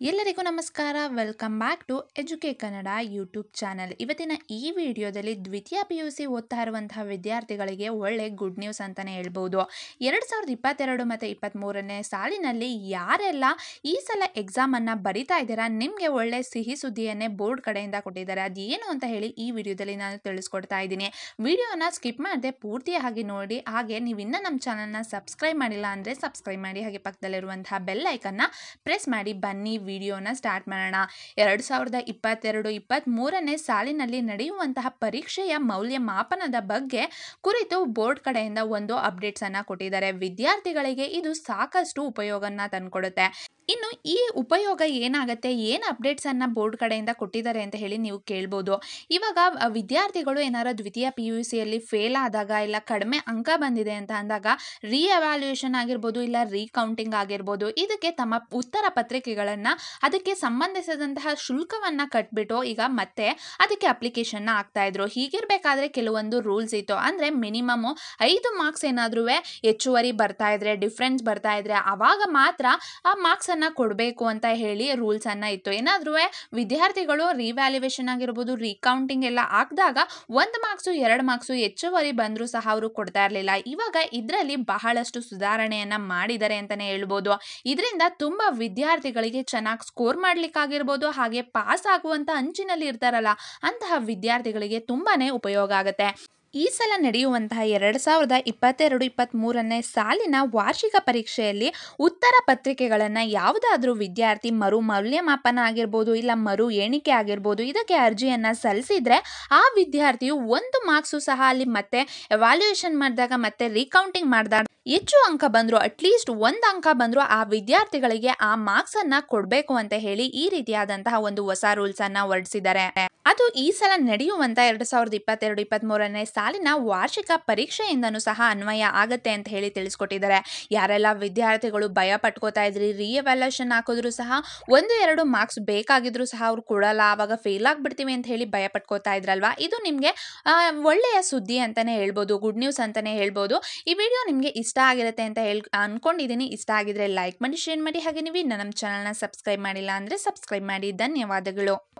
ಎಲ್ಲರಿಗೂ ನಮಸ್ಕಾರ welcome back to ಎಜುಕೆ ಕನ್ನಡ ಯೂಟ್ಯೂಬ್ ಚಾನಲ್ ಇವತ್ತಿನ ಈ ವಿಡಿಯೋದಲ್ಲಿ ದ್ವಿತೀಯ ಪಿ ಯು ಸಿ ಓದ್ತಾ ಇರುವಂತಹ ವಿದ್ಯಾರ್ಥಿಗಳಿಗೆ ಒಳ್ಳೆ ಗುಡ್ ನ್ಯೂಸ್ ಅಂತಲೇ ಹೇಳ್ಬೋದು ಎರಡು ಸಾವಿರದ ಇಪ್ಪತ್ತೆರಡು ಮತ್ತು ಇಪ್ಪತ್ತ್ಮೂರನೇ ಸಾಲಿನಲ್ಲಿ ಯಾರೆಲ್ಲ ಈ ಸಲ ಎಕ್ಸಾಮನ್ನು ಬರಿತಾ ಇದ್ದೀರಾ ನಿಮಗೆ ಒಳ್ಳೆ ಸಿಹಿ ಸುದ್ದಿಯನ್ನೇ ಬೋರ್ಡ್ ಕಡೆಯಿಂದ ಕೊಟ್ಟಿದ್ದಾರೆ ಅದೇನು ಅಂತ ಹೇಳಿ ಈ ವಿಡಿಯೋದಲ್ಲಿ ನಾನು ತಿಳಿಸ್ಕೊಡ್ತಾ ಇದ್ದೀನಿ ವಿಡಿಯೋನ ಸ್ಕಿಪ್ ಮಾಡದೆ ಪೂರ್ತಿಯಾಗಿ ನೋಡಿ ಹಾಗೆ ನೀವು ಇನ್ನೂ ನಮ್ಮ ಚಾನಲ್ನ ಸಬ್ಸ್ಕ್ರೈಬ್ ಮಾಡಿಲ್ಲ ಅಂದರೆ ಸಬ್ಸ್ಕ್ರೈಬ್ ಮಾಡಿ ಹಾಗೆ ಪಕ್ಕದಲ್ಲಿರುವಂತಹ ಬೆಲ್ ಐಕನ್ನ ಪ್ರೆಸ್ ಮಾಡಿ ಬನ್ನಿ ವಿಡಿಯೋನ ಸ್ಟಾರ್ಟ್ ಮಾಡೋಣ ಎರಡು ಸಾವಿರದ ಇಪ್ಪತ್ತೆರಡು ಇಪ್ಪತ್ತ್ಮೂರನೇ ಸಾಲಿನಲ್ಲಿ ನಡೆಯುವಂತಹ ಪರೀಕ್ಷೆಯ ಮೌಲ್ಯಮಾಪನದ ಬಗ್ಗೆ ಕುರಿತು ಬೋರ್ಡ್ ಕಡೆಯಿಂದ ಒಂದು ಅಪ್ಡೇಟ್ಸನ್ನು ಕೊಟ್ಟಿದ್ದಾರೆ ವಿದ್ಯಾರ್ಥಿಗಳಿಗೆ ಇದು ಸಾಕಷ್ಟು ಉಪಯೋಗನ ತಂದುಕೊಡುತ್ತೆ ಇನ್ನು ಈ ಉಪಯೋಗ ಏನಾಗುತ್ತೆ ಏನು ಅಪ್ಡೇಟ್ಸನ್ನು ಬೋರ್ಡ್ ಕಡೆಯಿಂದ ಕೊಟ್ಟಿದ್ದಾರೆ ಅಂತ ಹೇಳಿ ನೀವು ಕೇಳ್ಬೋದು ಇವಾಗ ಅ, ವಿದ್ಯಾರ್ಥಿಗಳು ಏನಾರ ದ್ವಿತೀಯ ಪಿ ಯು ಸಿಯಲ್ಲಿ ಫೇಲ್ ಆದಾಗ ಇಲ್ಲ ಕಡಿಮೆ ಅಂಕ ಬಂದಿದೆ ಅಂತ ಅಂದಾಗ ರೀ ಎವ್ಯಾಲ್ಯೂಯೇಷನ್ ಆಗಿರ್ಬೋದು ಇಲ್ಲ ರೀಕೌಂಟಿಂಗ್ ಆಗಿರ್ಬೋದು ಇದಕ್ಕೆ ತಮ್ಮ ಉತ್ತರ ಪತ್ರಿಕೆಗಳನ್ನು ಅದಕ್ಕೆ ಸಂಬಂಧಿಸಿದಂತಹ ಶುಲ್ಕವನ್ನು ಕಟ್ಬಿಟ್ಟು ಈಗ ಮತ್ತೆ ಅದಕ್ಕೆ ಅಪ್ಲಿಕೇಶನ್ನ ಹಾಕ್ತಾ ಇದ್ರು ಹೀಗಿರಬೇಕಾದ್ರೆ ಕೆಲವೊಂದು ರೂಲ್ಸ್ ಇತ್ತು ಅಂದರೆ ಮಿನಿಮಮ್ಮು ಐದು ಮಾರ್ಕ್ಸ್ ಏನಾದ್ರೂ ಹೆಚ್ಚುವರಿ ಬರ್ತಾ ಇದ್ರೆ ಡಿಫ್ರೆನ್ಸ್ ಬರ್ತಾ ಇದ್ರೆ ಆವಾಗ ಮಾತ್ರ ಆ ಮಾರ್ಕ್ಸನ್ನು ಕೊಡಬೇಕು ಅಂತ ಹೇಳಿ ರೂಲ್ಸನ್ನು ಇತ್ತು ಏನಾದ್ರೂ ವಿದ್ಯಾರ್ಥಿಗಳು ರಿವ್ಯಾಲ್ಯೂಯೇಷನ್ ಆಗಿರ್ಬೋದು ರೀಕೌಂಟಿಂಗ್ ಎಲ್ಲ ಹಾಕಿದಾಗ ಒಂದು ಮಾರ್ಕ್ಸು ಎರಡು ಮಾರ್ಕ್ಸು ಹೆಚ್ಚುವರಿ ಬಂದರೂ ಸಹ ಅವರು ಕೊಡ್ತಾ ಇರಲಿಲ್ಲ ಇವಾಗ ಇದರಲ್ಲಿ ಬಹಳಷ್ಟು ಸುಧಾರಣೆಯನ್ನು ಮಾಡಿದ್ದಾರೆ ಅಂತಲೇ ಹೇಳ್ಬೋದು ಇದರಿಂದ ತುಂಬ ವಿದ್ಯಾರ್ಥಿಗಳಿಗೆ ಚೆನ್ನಾಗಿ ಸ್ಕೋರ್ ಮಾಡ್ಲಿಕ್ಕಾಗಿರ್ಬೋದು ಹಾಗೆ ಪಾಸ್ ಆಗುವಂಥ ಅಂಚಿನಲ್ಲಿ ಇರ್ತಾರಲ್ಲ ಅಂತಹ ವಿದ್ಯಾರ್ಥಿಗಳಿಗೆ ತುಂಬಾ ಉಪಯೋಗ ಆಗುತ್ತೆ ಈ ಸಲ ನಡೆಯುವಂತಹ ಎರಡು ಸಾವಿರದ ಇಪ್ಪತ್ತೆರಡು ಇಪ್ಪತ್ತ್ಮೂರನೇ ಸಾಲಿನ ವಾರ್ಷಿಕ ಪರೀಕ್ಷೆಯಲ್ಲಿ ಉತ್ತರ ಪತ್ರಿಕೆಗಳನ್ನು ಯಾವುದಾದ್ರೂ ವಿದ್ಯಾರ್ಥಿ ಮರು ಮೌಲ್ಯಮಾಪನ ಆಗಿರ್ಬೋದು ಇಲ್ಲ ಮರು ಎಣಿಕೆ ಆಗಿರ್ಬೋದು ಇದಕ್ಕೆ ಅರ್ಜಿಯನ್ನು ಸಲ್ಲಿಸಿದ್ರೆ ಆ ವಿದ್ಯಾರ್ಥಿಯು ಒಂದು ಮಾರ್ಕ್ಸು ಸಹ ಅಲ್ಲಿ ಮತ್ತೆ ಎವ್ಯಾಲ್ಯೂಯೇಷನ್ ಮಾಡಿದಾಗ ಮತ್ತೆ ರೀಕೌಂಟಿಂಗ್ ಮಾಡಿದಾಗ ಹೆಚ್ಚು ಅಂಕ ಬಂದರೂ ಅಟ್ಲೀಸ್ಟ್ ಒಂದು ಅಂಕ ಬಂದರೂ ಆ ವಿದ್ಯಾರ್ಥಿಗಳಿಗೆ ಆ ಮಾರ್ಕ್ಸನ್ನು ಕೊಡಬೇಕು ಅಂತ ಹೇಳಿ ಈ ರೀತಿಯಾದಂತಹ ಒಂದು ಹೊಸ ರೂಲ್ಸನ್ನು ಹೊರಡಿಸಿದ್ದಾರೆ ಅದು ಈ ಸಲ ನಡೆಯುವಂಥ ಎರಡು ಸಾವಿರದ ಇಪ್ಪತ್ತೆರಡು ಇಪ್ಪತ್ತ್ಮೂರನೇ ಸಾಲಿನ ವಾರ್ಷಿಕ ಪರೀಕ್ಷೆಯಿಂದನೂ ಸಹ ಅನ್ವಯ ಆಗತ್ತೆ ಅಂತ ಹೇಳಿ ತಿಳಿಸ್ಕೊಟ್ಟಿದ್ದಾರೆ ಯಾರೆಲ್ಲ ವಿದ್ಯಾರ್ಥಿಗಳು ಭಯ ಪಟ್ಕೋತಾ ಇದ್ರಿ ರಿಎವ್ಯಾಲ್ಯೂಷನ್ ಹಾಕಿದ್ರು ಸಹ ಒಂದು ಎರಡು ಮಾರ್ಕ್ಸ್ ಬೇಕಾಗಿದ್ರು ಸಹ ಅವ್ರು ಕೊಡಲ್ಲ ಆವಾಗ ಫೇಲ್ ಆಗಿಬಿಡ್ತೀವಿ ಅಂತ ಹೇಳಿ ಭಯ ಪಟ್ಕೋತಾ ಇದ್ರಲ್ವಾ ಇದು ನಿಮಗೆ ಒಳ್ಳೆಯ ಸುದ್ದಿ ಅಂತಲೇ ಹೇಳ್ಬೋದು ಗುಡ್ ನ್ಯೂಸ್ ಅಂತಲೇ ಹೇಳ್ಬೋದು ಈ ವಿಡಿಯೋ ನಿಮಗೆ ಇಷ್ಟ ಆಗಿರುತ್ತೆ ಅಂತ ಹೇಳಿ ಅನ್ಕೊಂಡಿದ್ದೀನಿ ಇಷ್ಟ ಆಗಿದ್ರೆ ಲೈಕ್ ಮಾಡಿ ಶೇರ್ ಮಾಡಿ ಹಾಗೆ ನೀವು ಇನ್ನು ನಮ್ಮ ಚಾನಲ್ನ ಸಬ್ಸ್ಕ್ರೈಬ್ ಮಾಡಿಲ್ಲ ಅಂದರೆ ಸಬ್ಸ್ಕ್ರೈಬ್ ಮಾಡಿ ಧನ್ಯವಾದಗಳು